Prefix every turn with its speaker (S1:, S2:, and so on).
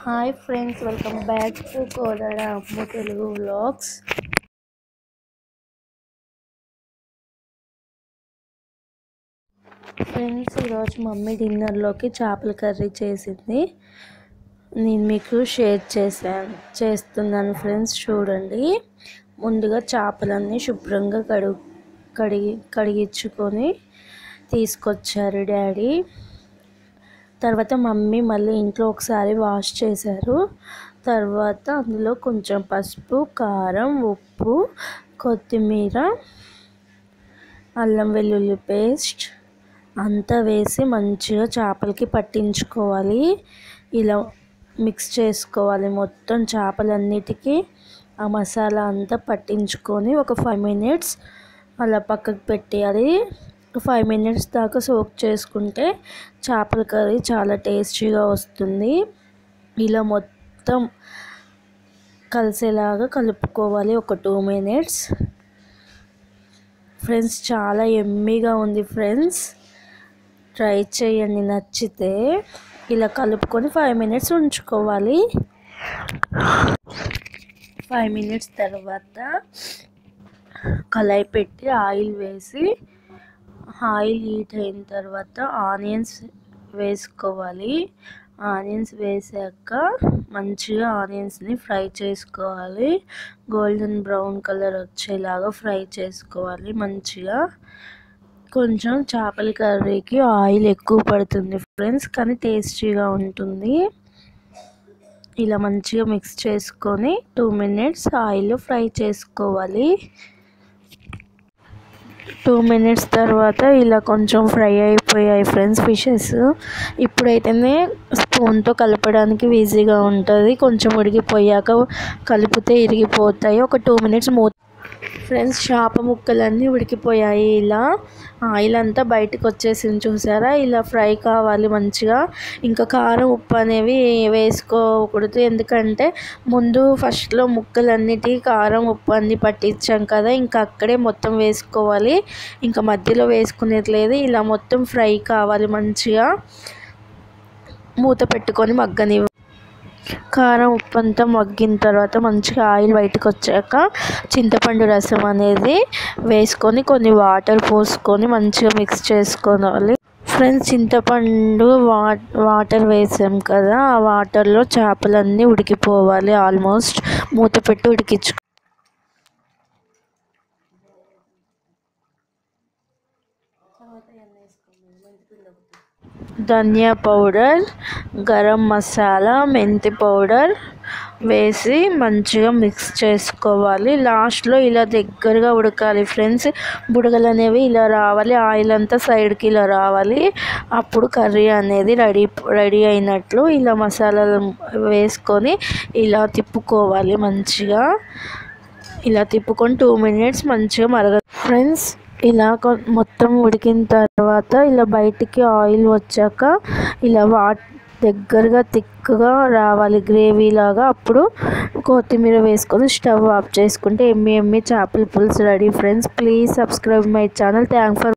S1: hi friends welcome back to కోదడ Ammu Telugu vlogs friends ఈరోజు mummy డిన్నర్లోకి చేపల కర్రీ చేసింది నేను మీకు షేర్ చేశాను చేస్తున్నాను ఫ్రెండ్స్ చూడండి ముందుగా చేపలన్నీ శుభ్రంగా కడుగు కడిగి కడిగించుకొని తీసుకొచ్చారు డాడీ తర్వాత మమ్మీ మళ్ళీ ఇంట్లో ఒకసారి వాష్ చేశారు తర్వాత అందులో కొంచెం పసుపు కారం ఉప్పు కొత్తిమీర అల్లం వెల్లుల్లి పేస్ట్ అంతా వేసి మంచిగా చేపలకి పట్టించుకోవాలి ఇలా మిక్స్ చేసుకోవాలి మొత్తం చేపలన్నిటికీ ఆ మసాలా అంతా పట్టించుకొని ఒక ఫైవ్ మినిట్స్ అలా పక్కకు పెట్టేయాలి ఫైవ్ మినిట్స్ దాకా సోక్ చేసుకుంటే చేపల కర్రీ చాలా టేస్టీగా వస్తుంది ఇలా మొత్తం కలిసేలాగా కలుపుకోవాలి ఒక టూ మినిట్స్ ఫ్రెండ్స్ చాలా ఎమ్మీగా ఉంది ఫ్రెండ్స్ ట్రై చేయండి నచ్చితే ఇలా కలుపుకొని ఫైవ్ మినిట్స్ ఉంచుకోవాలి ఫైవ్ మినిట్స్ తర్వాత కళాయి పెట్టి ఆయిల్ వేసి ఆయిల్ హీట్ అయిన తర్వాత ఆనియన్స్ వేసుకోవాలి ఆనియన్స్ వేసాక మంచిగా ఆనియన్స్ని ఫ్రై చేసుకోవాలి గోల్డెన్ బ్రౌన్ కలర్ వచ్చేలాగా ఫ్రై చేసుకోవాలి మంచిగా కొంచెం చేపల కర్రీకి ఆయిల్ ఎక్కువ పడుతుంది ఫ్రెండ్స్ కానీ టేస్టీగా ఉంటుంది ఇలా మంచిగా మిక్స్ చేసుకొని టూ మినిట్స్ ఆయిల్ ఫ్రై చేసుకోవాలి టూ మినిట్స్ తర్వాత ఇలా కొంచెం ఫ్రై అయిపోయాయి ఫ్రెండ్స్ ఫిషెస్ ఇప్పుడైతేనే స్పూన్తో కలపడానికి ఈజీగా ఉంటుంది కొంచెం ఉడికిపోయాక కలిపితే ఇరిగిపోతాయి ఒక టూ మినిట్స్ మూత ఫ్రెండ్స్ చేప ముక్కలన్నీ ఉడికిపోయాయి ఇలా ఆయిల్ అంతా బయటకు వచ్చేసింది చూసారా ఇలా ఫ్రై కావాలి మంచిగా ఇంకా కారం ఉప్పు అనేవి వేసుకోకూడదు ఎందుకంటే ముందు ఫస్ట్లో ముక్కలన్నిటి కారం ఉప్పు అన్ని పట్టించాం కదా ఇంకా అక్కడే మొత్తం వేసుకోవాలి ఇంకా మధ్యలో వేసుకునేది లేదు ఇలా మొత్తం ఫ్రై కావాలి మంచిగా మూత పెట్టుకొని మగ్గనివ్వ కారం ఉప్పు అంతా మగ్గిన తర్వాత మంచిగా ఆయిల్ బయటకు వచ్చాక చింతపండు రసం అనేది వేసుకొని కొన్ని వాటర్ పోసుకొని మంచిగా మిక్స్ చేసుకోవాలి ఫ్రెండ్స్ చింతపండు వా వాటర్ వేసాం కదా ఆ వాటర్లో చేపలన్నీ ఉడికిపోవాలి ఆల్మోస్ట్ మూత పెట్టి ఉడికించు ధనియా పౌడర్ గరం మసాలా మెంతి పౌడర్ వేసి మంచిగా మిక్స్ చేసుకోవాలి లాస్ట్లో ఇలా దగ్గరగా ఉడకాలి ఫ్రెండ్స్ బుడగలు అనేవి ఇలా రావాలి ఆయిల్ అంతా సైడ్కి ఇలా రావాలి అప్పుడు కర్రీ అనేది రెడీ రెడీ అయినట్లు ఇలా మసాలాలు వేసుకొని ఇలా తిప్పుకోవాలి మంచిగా ఇలా తిప్పుకొని టూ మినిట్స్ మంచిగా మరగ ఫ్రెండ్స్ ఇలా మొత్తం ఉడికిన తర్వాత ఇలా బయటికి ఆయిల్ వచ్చాక ఇలా వా దగ్గరగా థిక్గా రావాలి గ్రేవీ లాగా అప్పుడు కొత్తిమీర వేసుకొని స్టవ్ ఆఫ్ చేసుకుంటే ఎమ్మి ఎమ్మి చేపల పులుసు ready friends please subscribe my channel thank for